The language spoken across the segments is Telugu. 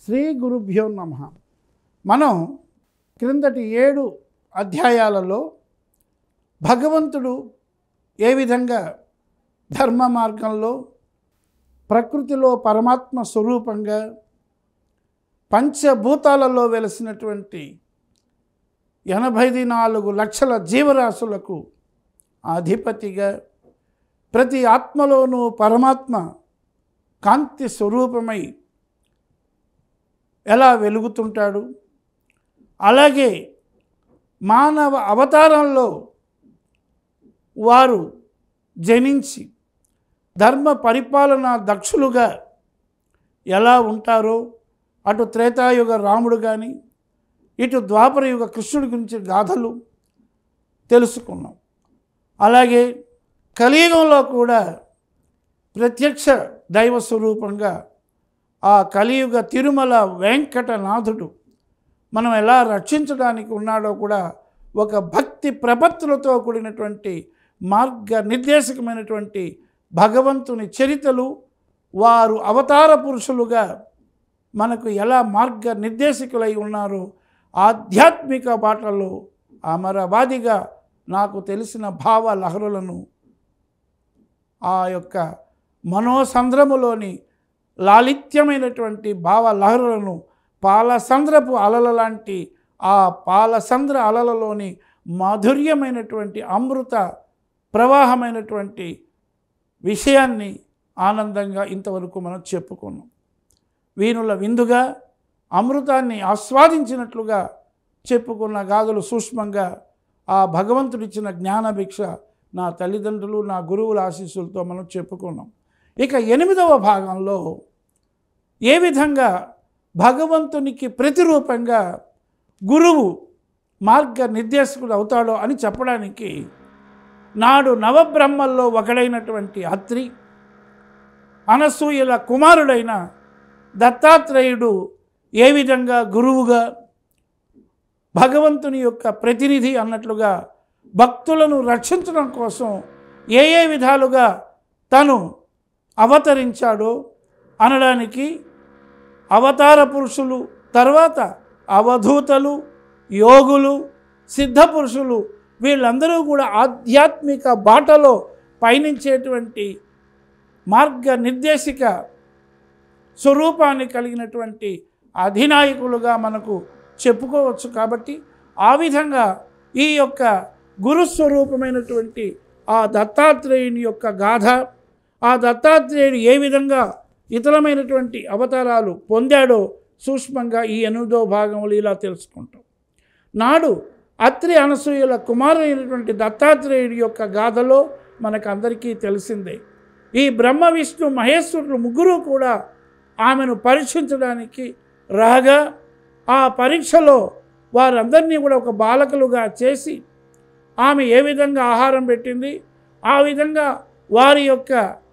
శ్రీ గురుభ్యో నమ మనం క్రిందటి ఏడు అధ్యాయాలలో భగవంతుడు ఏ విధంగా ధర్మ మార్గంలో ప్రకృతిలో పరమాత్మ స్వరూపంగా పంచభూతాలలో వెలసినటువంటి ఎనభై నాలుగు లక్షల జీవరాశులకు అధిపతిగా ప్రతి ఆత్మలోనూ పరమాత్మ కాంతి స్వరూపమై ఎలా వెలుగుతుంటాడు అలాగే మానవ అవతారంలో వారు జనించి ధర్మ పరిపాలన దక్షులుగా ఎలా ఉంటారో అటు త్రేతాయుగ రాముడు కానీ ఇటు ద్వాపరయుగ కృష్ణుడి గురించి గాథలు తెలుసుకున్నాం అలాగే కలియుగంలో కూడా ప్రత్యక్ష దైవ స్వరూపంగా ఆ కలియుగ తిరుమల వెంకటనాథుడు మనం ఎలా రక్షించడానికి ఉన్నాడో కూడా ఒక భక్తి ప్రపత్తులతో కూడినటువంటి మార్గ నిర్దేశకమైనటువంటి భగవంతుని చరితలు వారు అవతార పురుషులుగా మనకు ఎలా మార్గ నిర్దేశకులై ఉన్నారో ఆధ్యాత్మిక బాటలో అమరవాదిగా నాకు తెలిసిన భావ లహరులను ఆ యొక్క మనోసంద్రములోని లాలిత్యమైనటువంటి భావ లహరులను పాలసంద్రపు అలల లాంటి ఆ పాలసంద్ర అలలలోని మాధుర్యమైనటువంటి అమృత ప్రవాహమైనటువంటి విషయాన్ని ఆనందంగా ఇంతవరకు మనం చెప్పుకున్నాం వీణుల విందుగా అమృతాన్ని ఆస్వాదించినట్లుగా చెప్పుకున్న గాథలు సూక్ష్మంగా ఆ భగవంతుడిచ్చిన జ్ఞానభిక్ష నా తల్లిదండ్రులు నా గురువుల ఆశీస్సులతో మనం చెప్పుకున్నాం ఇక ఎనిమిదవ భాగంలో ఏ విధంగా భగవంతునికి ప్రతిరూపంగా గురువు మార్గ నిర్దేశకుడు అవుతాడో అని చెప్పడానికి నాడు నవబ్రహ్మల్లో ఒకడైనటువంటి అత్రి అనసూయల కుమారుడైన దత్తాత్రేయుడు ఏ విధంగా గురువుగా భగవంతుని యొక్క ప్రతినిధి అన్నట్లుగా భక్తులను రక్షించడం కోసం ఏ ఏ విధాలుగా తను అవతరించాడో అనడానికి అవతార పురుషులు తర్వాత అవధూతలు యోగులు సిద్ధ పురుషులు వీళ్ళందరూ కూడా ఆధ్యాత్మిక బాటలో పయనించేటువంటి మార్గ నిర్దేశిక స్వరూపాన్ని కలిగినటువంటి అధినాయకులుగా మనకు చెప్పుకోవచ్చు కాబట్టి ఆ విధంగా ఈ యొక్క గురుస్వరూపమైనటువంటి ఆ దత్తాత్రేయుని యొక్క గాథ ఆ దత్తాత్రేయుడు ఏ విధంగా ఇతరమైనటువంటి అవతారాలు పొందాడో సూక్ష్మంగా ఈ ఎనిమిదో భాగంలో ఇలా తెలుసుకుంటాం నాడు అత్రి అనసూయల కుమారుడైనటువంటి దత్తాత్రేయుడి యొక్క గాథలో మనకందరికీ తెలిసిందే ఈ బ్రహ్మ విష్ణు మహేశ్వరులు ముగ్గురు కూడా ఆమెను పరీక్షించడానికి రాగా ఆ పరీక్షలో వారందరినీ కూడా ఒక బాలకులుగా చేసి ఆమె ఏ విధంగా ఆహారం పెట్టింది ఆ విధంగా వారి యొక్క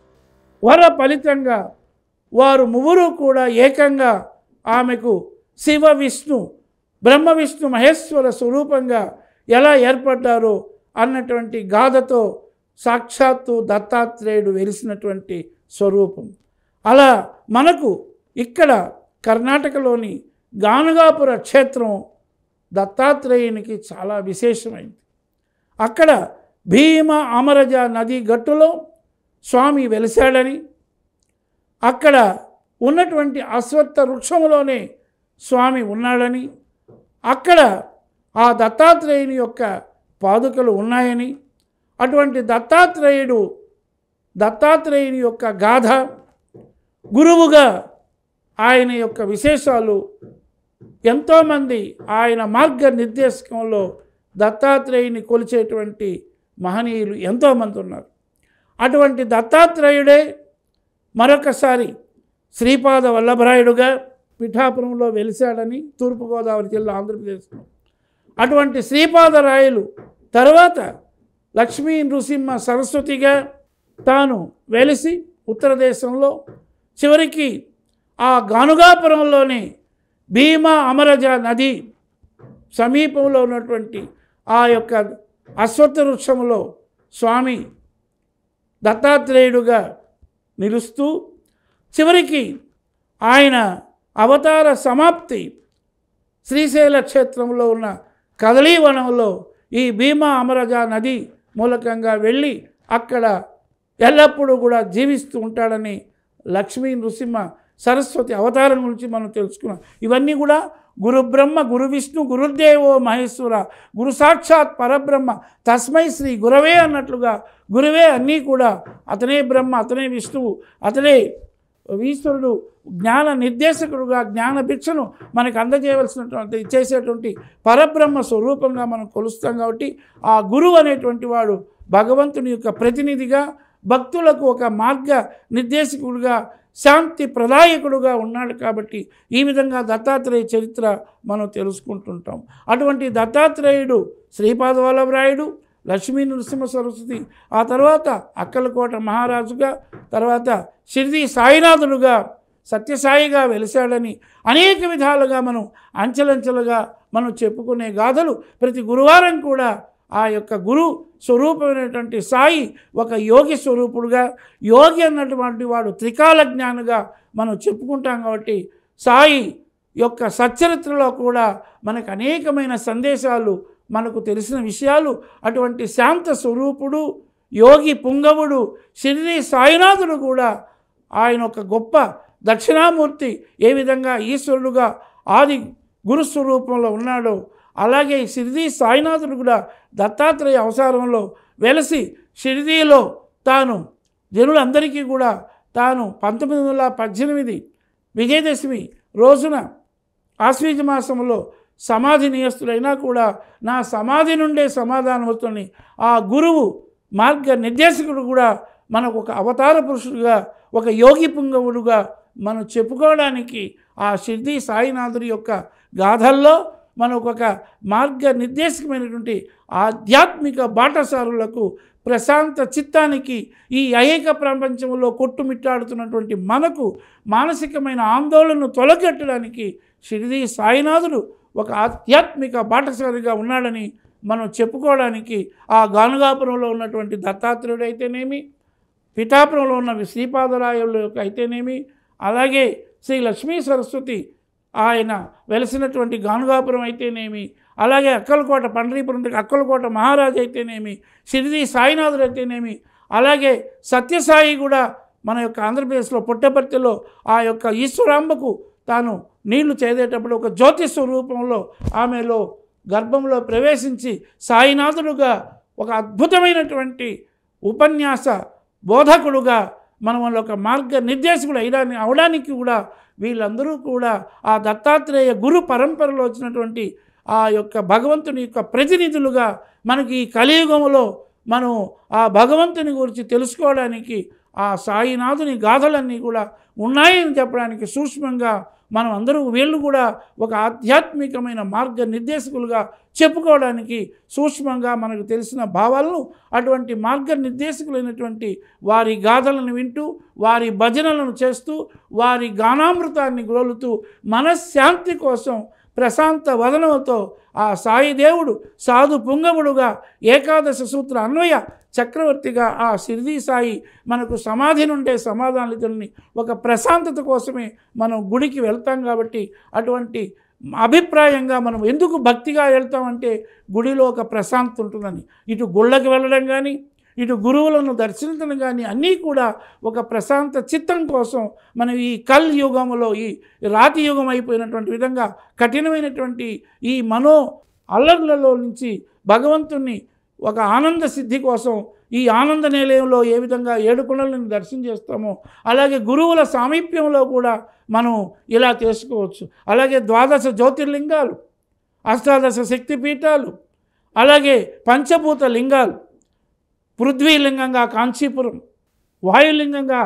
వర ఫలితంగా వారు ముగ్గురు కూడా ఏకంగా ఆమెకు శివ విష్ణు బ్రహ్మ విష్ణు మహేశ్వర స్వరూపంగా ఎలా ఏర్పడ్డారో అన్నటువంటి గాథతో సాక్షాత్తు దత్తాత్రేయుడు వెలిసినటువంటి స్వరూపం అలా మనకు ఇక్కడ కర్ణాటకలోని గానుగాపుర క్షేత్రం దత్తాత్రేయునికి చాలా విశేషమైంది అక్కడ భీమ అమరజ నది గట్టులో స్వామి వెలిశాడని అక్కడ ఉన్నటువంటి అశ్వత్థ వృక్షములోనే స్వామి ఉన్నాడని అక్కడ ఆ దత్తాత్రేయుని యొక్క పాదుకలు ఉన్నాయని అటువంటి దత్తాత్రేయుడు దత్తాత్రేయుని యొక్క గాథ గురువుగా ఆయన యొక్క విశేషాలు ఎంతోమంది ఆయన మార్గ నిర్దేశకంలో దత్తాత్రేయుని కొలిచేటువంటి మహనీయులు ఎంతోమంది ఉన్నారు అటువంటి దత్తాత్రేయుడే మరొకసారి శ్రీపాద వల్లభరాయుడుగా పిఠాపురంలో వెలిశాడని తూర్పుగోదావరి జిల్లా ఆంధ్రప్రదేశ్లో అటువంటి శ్రీపాదరాయలు తర్వాత లక్ష్మీ నృసింహ సరస్వతిగా తాను వెలిసి ఉత్తర దేశంలో చివరికి ఆ గానుగాపురంలోని భీమా అమరజ నది సమీపంలో ఉన్నటువంటి ఆ యొక్క అశ్వత్థ వృక్షములో స్వామి దత్తాత్రేయుడుగా నిలుస్తూ చివరికి ఆయన అవతార సమాప్తి శ్రీశైల క్షేత్రంలో ఉన్న కదలీవనంలో ఈ భీమా అమరజ నది మూలకంగా వెళ్ళి అక్కడ ఎల్లప్పుడూ కూడా జీవిస్తూ ఉంటాడని లక్ష్మీ నృసింహ సరస్వతి అవతారం గురించి మనం తెలుసుకున్నాం ఇవన్నీ కూడా గురు బ్రహ్మ గురు విష్ణు గురుదేవో మహేశ్వర గురు సాక్షాత్ పరబ్రహ్మ తస్మై శ్రీ గురవే అన్నట్లుగా గురువే అన్నీ కూడా అతనే బ్రహ్మ అతనే విష్ణువు అతనే ఈశ్వరుడు జ్ఞాన నిర్దేశకుడుగా జ్ఞాన భిక్షను మనకు అందజేయవలసినటువంటి చేసేటువంటి పరబ్రహ్మ స్వరూపంగా మనం కొలుస్తాం కాబట్టి ఆ గురువు అనేటువంటి వాడు భగవంతుని యొక్క ప్రతినిధిగా భక్తులకు ఒక మార్గ నిర్దేశకుడుగా శాంతి ప్రదాయకుడుగా ఉన్నాడు కాబట్టి ఈ విధంగా దత్తాత్రేయ చరిత్ర మనం తెలుసుకుంటుంటాం అటువంటి దత్తాత్రేయుడు శ్రీపాదవల్లభరాయుడు లక్ష్మీ నరసింహ సరస్వతి ఆ తర్వాత అక్కలకోట మహారాజుగా తర్వాత షిరిడి సాయినాథుడుగా సత్యసాయిగా వెలిశాడని అనేక విధాలుగా మనం అంచెలంచెలుగా మనం చెప్పుకునే గాథలు ప్రతి గురువారం కూడా ఆ యొక్క గురు స్వరూపమైనటువంటి సాయి ఒక యోగి స్వరూపుడుగా యోగి అన్నటువంటి వాడు త్రికాల జ్ఞానిగా మనం చెప్పుకుంటాం కాబట్టి సాయి యొక్క సచ్చరిత్రలో కూడా మనకు అనేకమైన సందేశాలు మనకు తెలిసిన విషయాలు అటువంటి శాంత స్వరూపుడు యోగి పుంగవుడు షిరిడి సాయినాథుడు కూడా ఆయన ఒక గొప్ప దక్షిణామూర్తి ఏ విధంగా ఈశ్వరుడుగా ఆది గురుస్వరూపంలో ఉన్నాడో అలాగే షిరిడి సాయినాథుడు కూడా దత్తాత్రేయ అవతారంలో వెలసి షిరిడీలో తాను జనులందరికీ కూడా తాను పంతొమ్మిది వందల పద్దెనిమిది విజయదశమి రోజున ఆశ్వీజ మాసంలో సమాధి నియస్తుడైనా కూడా నా సమాధి నుండే సమాధానం వస్తుంది ఆ గురువు మార్గ నిర్దేశకుడు కూడా మనకు ఒక అవతార పురుషుడుగా ఒక యోగి పుంగవుడుగా మనం చెప్పుకోవడానికి ఆ షిర్ది సాయినాథుడి యొక్క గాథల్లో మనకు ఒక మార్గ నిర్దేశకమైనటువంటి ఆధ్యాత్మిక బాటసారులకు ప్రశాంత చిత్తానికి ఈ ఐక ప్రపంచంలో కొట్టుమిట్టాడుతున్నటువంటి మనకు మానసికమైన ఆందోళనను తొలగట్టడానికి షిరిడి సాయినాథుడు ఒక ఆధ్యాత్మిక బాటసారిగా ఉన్నాడని మనం చెప్పుకోవడానికి ఆ గానుగాపురంలో ఉన్నటువంటి దత్తాత్రేయుడు అయితేనేమి పిఠాపురంలో ఉన్న శ్రీపాదరాయుల యొక్క అయితేనేమి అలాగే శ్రీ లక్ష్మీ సరస్వతి ఆయన వెలసినటువంటి గానుగాపురం అయితేనేమి అలాగే అక్కలకోట పండరీపురం దగ్గర అక్కలకోట మహారాజు అయితేనేమి షిరిడి సాయినాథుడు అయితేనేమి అలాగే సత్యసాయి కూడా మన యొక్క ఆంధ్రప్రదేశ్లో పుట్టపర్తిలో ఆ యొక్క ఈశ్వరాంబకు తాను నీళ్లు చేదేటప్పుడు ఒక జ్యోతి స్వరూపంలో ఆమెలో గర్భంలో ప్రవేశించి సాయినాథుడుగా ఒక అద్భుతమైనటువంటి ఉపన్యాస బోధకుడుగా మనం వాళ్ళ ఒక మార్గ నిర్దేశకుడు అయిదాన్ని అవడానికి కూడా వీళ్ళందరూ కూడా ఆ దత్తాత్రేయ గురు పరంపరలో వచ్చినటువంటి ఆ యొక్క భగవంతుని యొక్క ప్రతినిధులుగా మనకి ఈ కలియుగంలో మనం ఆ భగవంతుని గురించి తెలుసుకోవడానికి ఆ సాయినాథుని గాథలన్నీ కూడా ఉన్నాయని చెప్పడానికి సూక్ష్మంగా మనం అందరూ వీళ్ళు కూడా ఒక ఆధ్యాత్మికమైన మార్గ నిర్దేశకులుగా చెప్పుకోవడానికి సూక్ష్మంగా మనకు తెలిసిన భావాలను అటువంటి మార్గ నిర్దేశకులైనటువంటి వారి గాథలను వింటూ వారి భజనలను చేస్తూ వారి గానామృతాన్ని గ్రోలుతూ మనశ్శాంతి కోసం ప్రశాంత వదనంతో ఆ సాయిదేవుడు సాధు పుంగముడుగా ఏకాదశ సూత్ర అన్వయ చక్రవర్తిగా ఆ షిరిడి సాయి మనకు సమాధి నుండే సమాధానితుల్ని ఒక ప్రశాంతత కోసమే మనం గుడికి వెళ్తాం కాబట్టి అటువంటి అభిప్రాయంగా మనం ఎందుకు భక్తిగా వెళ్తామంటే గుడిలో ఒక ప్రశాంతత ఉంటుందని ఇటు గుళ్ళకి వెళ్ళడం కానీ ఇటు గురువులను దర్శించడం కానీ అన్నీ కూడా ఒక ప్రశాంత చిత్తం కోసం మనం ఈ కల్ యుగంలో ఈ రాతి యుగం అయిపోయినటువంటి విధంగా కఠినమైనటువంటి ఈ మనో అల్లర్లలో నుంచి భగవంతుణ్ణి ఒక ఆనంద సిద్ధి కోసం ఈ ఆనంద నిలయంలో ఏ విధంగా ఏడుకొండలను దర్శనం చేస్తామో అలాగే గురువుల సామీప్యంలో కూడా మనం ఇలా చేసుకోవచ్చు అలాగే ద్వాదశ జ్యోతిర్లింగాలు అష్టాదశ శక్తిపీఠాలు అలాగే పంచభూత లింగాలు పృథ్వీలింగంగా కాంచీపురం వాయులింగంగా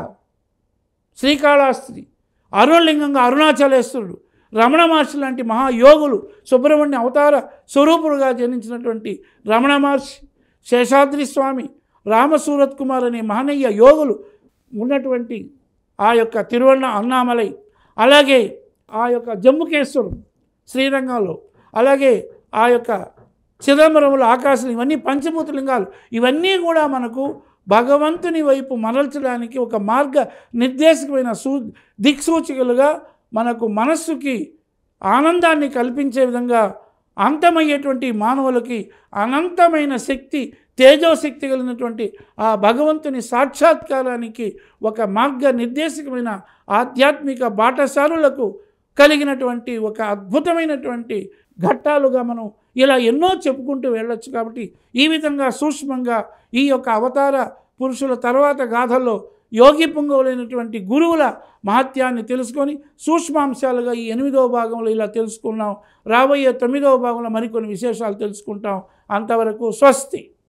శ్రీకాళహస్తి అరుణలింగంగా అరుణాచలేశ్వరుడు రమణ మహర్షి లాంటి మహాయోగులు సుబ్రహ్మణ్య అవతార స్వరూపుడుగా జనించినటువంటి రమణ మహర్షి శేషాద్రి స్వామి రామసూరత్ కుమార్ అనే మహనీయ యోగులు ఉన్నటువంటి ఆ యొక్క తిరువణ అన్నామలై అలాగే ఆ యొక్క జమ్ముకేశ్వరం శ్రీరంగంలో అలాగే ఆ యొక్క చిదంబరములు ఆకాశం ఇవన్నీ పంచభూత లింగాలు ఇవన్నీ కూడా మనకు భగవంతుని వైపు మరల్చడానికి ఒక మార్గ నిర్దేశకమైన సూ దిక్సూచికలుగా మనకు మనస్సుకి ఆనందాన్ని కల్పించే విధంగా అంతమయ్యేటువంటి మానవులకి అనంతమైన శక్తి తేజోశక్తి కలిగినటువంటి ఆ భగవంతుని సాక్షాత్కారానికి ఒక మార్గ నిర్దేశకమైన ఆధ్యాత్మిక బాటసారులకు కలిగినటువంటి ఒక అద్భుతమైనటువంటి ఘట్టాలుగా మనం ఇలా ఎన్నో చెప్పుకుంటూ వెళ్ళొచ్చు కాబట్టి ఈ విధంగా సూక్ష్మంగా ఈ యొక్క అవతార పురుషుల తర్వాత గాథల్లో యోగి పుంగవులైనటువంటి గురువుల మహత్యాన్ని తెలుసుకొని సూక్ష్మాంశాలుగా ఈ ఎనిమిదవ భాగంలో ఇలా తెలుసుకున్నాం రాబోయే తొమ్మిదవ భాగంలో మరికొన్ని విశేషాలు తెలుసుకుంటాం అంతవరకు స్వస్తి